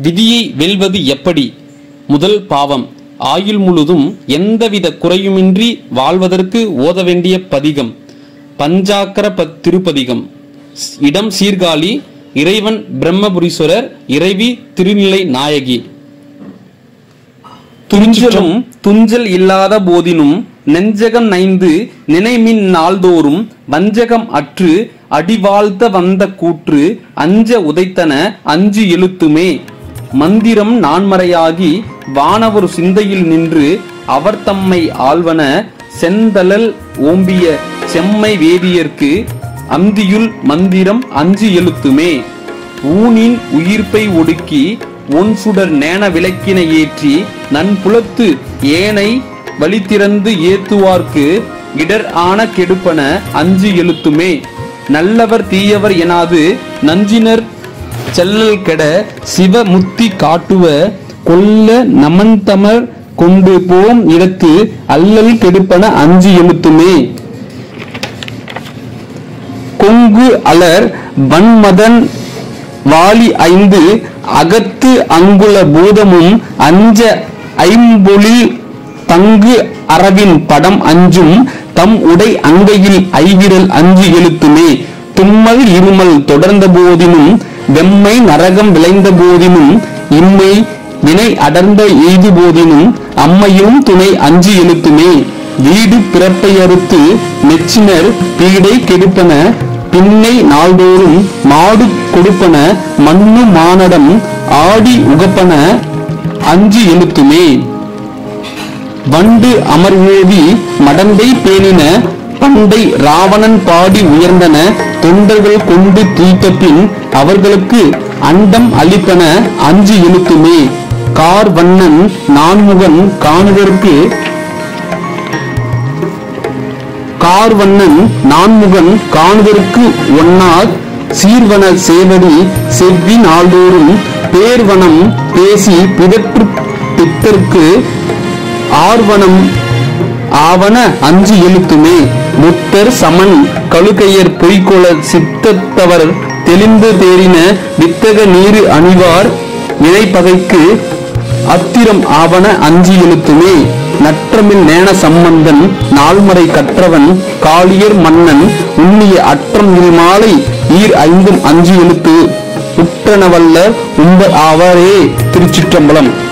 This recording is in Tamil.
விதியை வெல்வது எப்படி முதல் பாவம் ஆயுள் முழுதும் எந்தவித குறையுமின்றி வாழ்வதற்கு ஓத வேண்டிய பதிகம் பஞ்சாக்கர பத் திருப்பதிகம் இடம் சீர்காழி இறைவன் பிரம்மபுரீஸ்வரர் இறைவி திருநிலை நாயகி துஞ்சலும் துஞ்சல் இல்லாத போதினும் நெஞ்சகம் நைந்து நினைமின் நாள்தோறும் வஞ்சகம் அற்று அடிவாழ்த்த வந்த கூற்று அஞ்ச உதைத்தன அஞ்சு எழுத்துமே மந்திரம் நான்மறையாகி வானவர் சிந்தையில் நின்று அவர் தம்மை ஆள்வன செந்தழல் ஓம்பிய செம்மை வேதியர்க்கு அந்தியுள் மந்திரம் அஞ்சு எழுத்துமே ஊனின் உயிர்ப்பை ஒடுக்கி ஒன் சுடர் நேன விளக்கினை ஏற்றி நன்புலத்து ஏனை வழித்திறந்து ஏத்துவார்க்கு இடர் ஆன கெடுப்பன அஞ்சு எழுத்துமே நல்லவர் தீயவர் எனாது நஞ்சினர் செல்லல் கெட சிவ முத்தி காட்டுவ கொல்ல நமந்தமர் கொண்டு போம் இடத்து அல்லல் கெடுப்பன அஞ்சு எழுத்துமே கொங்கு அலர் வன்மதன் வாலி ஐந்து அகத்து அங்குல பூதமும் அஞ்ச ஐம்பொழில் தங்கு அரவின் படம் அஞ்சும் தம் உடை அங்கையில் ஐவிரல் அஞ்சு எழுத்துமே தும்மல் இருமல் தொடர்ந்த போதினும் வெம்மை நரகம் விளைந்த போதினும் இம்மை வினை அடர்ந்த எய்து போதினும் அம்மையும் துணை அஞ்சு எழுத்துமே வீடு பிறப்பை அறுத்து நெச்சினர் பீடை கெடுப்பன பின்னை நாள்தோறும் மாடு கொடுப்பன மண்ணு மானடம் ஆடி உகப்பன அஞ்சு எழுத்துமே வண்டு அமர்வேதி மடந்தை பேணின பண்டை ராவணன் பாடி உயர்ந்தன தொண்டர்கள் கொண்டு தீட்ட பின் அவர்களுக்கு அண்டம் அளிப்பன அஞ்சு எழுத்துமே கார் வண்ணன் நான்முகன் காணுதற்கு கார்வண்ணன் நான்முகன் காணுதற்கு ஒன்னார் சீர்வன சேவடி செவ்வி நாள்தோறும் பேர்வனம் பேசி பிதற்று பித்தற்கு ஆர்வனம் ஆவன அஞ்சு எழுத்துமே புத்தர் சமன் கழுகையர் பொய்கொள சித்தத்தவர் தெளிந்து தேறின வித்தக நீரு அணிவார் இணைப்பகைக்கு அத்திரம் ஆவன அஞ்சு எழுத்துமே நற்றமில் நேன சம்பந்தன் நால்மறை கற்றவன் காளியர் மன்னன் உண்ணிய அற்றம் இல் மாலை ஈர் ஐந்தும் அஞ்சு எழுத்து உற்றனவல்ல உம்ப ஆவாரே திருச்சிற்றம்பலம்